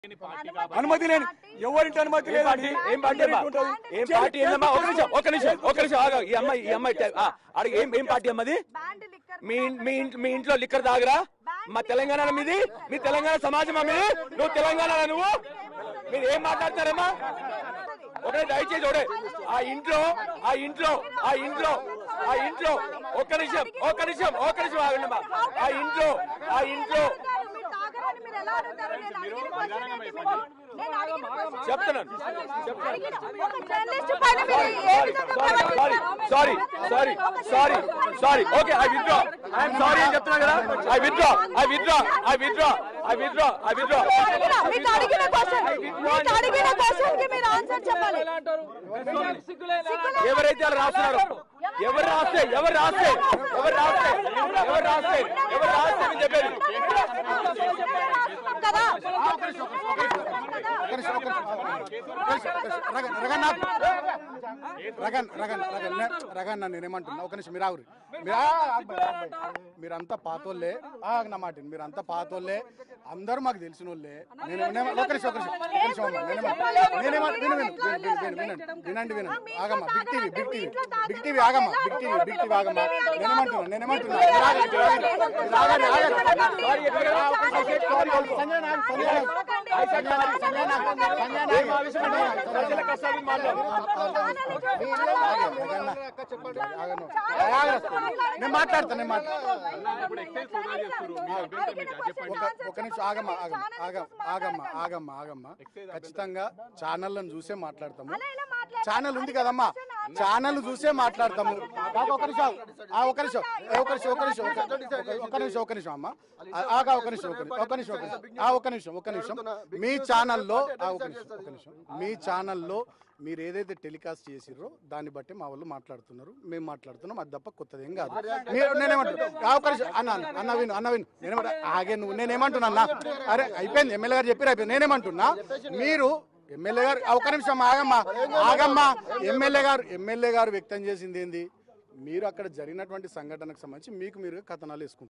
అనుమతి లేని ఎవరింటి అనుమతి ఏం పార్టీ లేదండి ఏం పార్టీ అమ్మా ఏం పార్టీ ఏందమ్మా ఒక నిమిషం ఒక నిమిషం ఒక నిమిషం ఆగా ఈ అమ్మాయి ఈ అమ్మాయి టై- ఆ, అడిగి ఏం ఏం పార్టీ అమ్మది బ్యాండ్ లిక్కర్ మీ ఇన్- మీ ఇంట్లో మీ ఇంట్లో లిక్కర్ తాగరా మా తెలంగాణ మీది మీ తెలంగాణ సమాజమా మీది నువ్వు తెలంగాణ నువ్వు మీరు ఏం మాట్లాడతారమ్మా ఒకటే దయచేసి ఒకటే ఆ ఇంట్లో ఆ ఇంట్లో ఆ ఇంట్లో ఆ ఇంట్లో ఒక్క నిమిషం ఒక్క నిమిషం ఒక్క నిమిషం ఆగండమ్మా ఆ ఇంట్లో ఆ ఇంట్లో మీరు తాగరని మీరు ఎలా అడుగుతారు నేను అడిగిన క్వశ్చన్ ఏంటి మీకు? నేను అడిగిన క్వశ్చన్ చెప్తున్నాను అడిగిన ఒక జర్నలిస్ట్ పైన మీరు ఏ విధంగా సారీ ప్రవర్తిస్తారు? Sorry sorry sorry sorry okay I withdraw I'm sorry అని చెప్తున్నా కదా I withdraw I withdraw I withdraw I withdraw I withdraw అడిగిన మీకు అడిగిన క్వశ్చన్ మీకు అడిగిన క్వశ్చన్ కి మీరు ఆన్సర్ చెప్పాలి ఎవరైతే అలా రాస్తున్నారు ఎవరు రాస్తే ఎవరు రాస్తే ఎవరు రాస్తే ఎవరు రాస్తే ఎవరు రాస్తే అని చెప్పేది కదా రగన్ రగన్ నాకు- రగన్ రగన్ రగన్ నే- రగన్ నన్ను నేనేమంటున్నా ఒక నిమిషం మీరు ఆగురు మీరు ఆ, ఆగ్బై, ఆగ్బై. మీరంతా పాతోళ్ళే ఆగు నా మాట విను. మీరంతా పాతోళ్ళే అందరూ మాకు తెలిసిన వాళ్ళే నేను నేను- ఒక నిమిషం ఒక నిమిషం ఒక నిమిషం అమ్మా. నేనేమో నేనేమో విను విను విను, విను, విను, వినండి వినండి వినండి ఆగమ్మా big TV big TV big TV ఆగమ్మా బిగ్ టీవీ బిగ్ టీవీ ఆగమ్మా నేనేమంటున్నా నేనేమంటున్నా మీరు ఆగండి, మీరు ఆగండి. మీరు ఆగండి, ఆగండి. సారీ, ఎక్కడ రా? సారీ, సంజయ్ నాగ్, సంజయ్ నాగ్. సంజయ్ నాగ్, సంజయ్ నాగ్, సంజయ్ నాగ్. ప్రజల కష్టాలు మాట్లాడు నేను మాట్లాడతాను నేను ఒక ఒక నిమిషం ఆగమ్మ ఆగమ్మ ఆగమ్మ ఆగమ్మ ఆగమ్మ ఆగమ్మ ఖచ్చితంగా ఛానళ్ళను చూసే మాట్లాడతాము ఛానల్ ఉంది కదమ్మా ఛానల్ చూసే మాట్లాడతాము కాక ఒక నిమిషం ఆ, ఒక నిమిషం ఏ, ఒక నిమిషం ఒక నిమిషం ఒక- ఒక నిమిషం ఒక నిమిషం అమ్మ ఆ, ఆగా ఒక నిమిషం ఒక నిమిషం ఒక నిమిషం ఒక నిమిషం ఆ, ఒక నిమిషం ఒక నిమిషం మీ ఛానల్లో ఆ, ఒక నిమిషం ఒక నిమిషం మీ ఛానల్లో మీరు ఏదైతే టెలికాస్ట్ చేసిర్రో దాన్ని బట్టి మా వాళ్ళు మాట్లాడుతున్నారు మేము మాట్లాడుతున్నాం అది తప్ప కొత్తది ఏం కాదు మీరు నేనేమంటున్నా ఆ, ఒక నిమిషం అన్న అన్న, అన్న విను అన్న విను నేనేమంటా ఆగే నువ్వు నేనేమంటున్నా అన్న అరే అయిపోయింది ఎమ్మెల్యే గారు చెప్పారు అయిపోయింది నేనేమంటున్నా మీరు ఎమ్మెల్యే గారు ఆ, ఒక నిమిషం ఆగమ్మా ఆగమ్మా ఎమ్మెల్యే గారు ఎమ్మెల్యే గారు వ్యక్తం చేసింది ఏంది మీరు అక్కడ జరిగినటువంటి సంఘటనకు సంబంధించి మీకు మీరు కథనాలు వేసుకుంటారు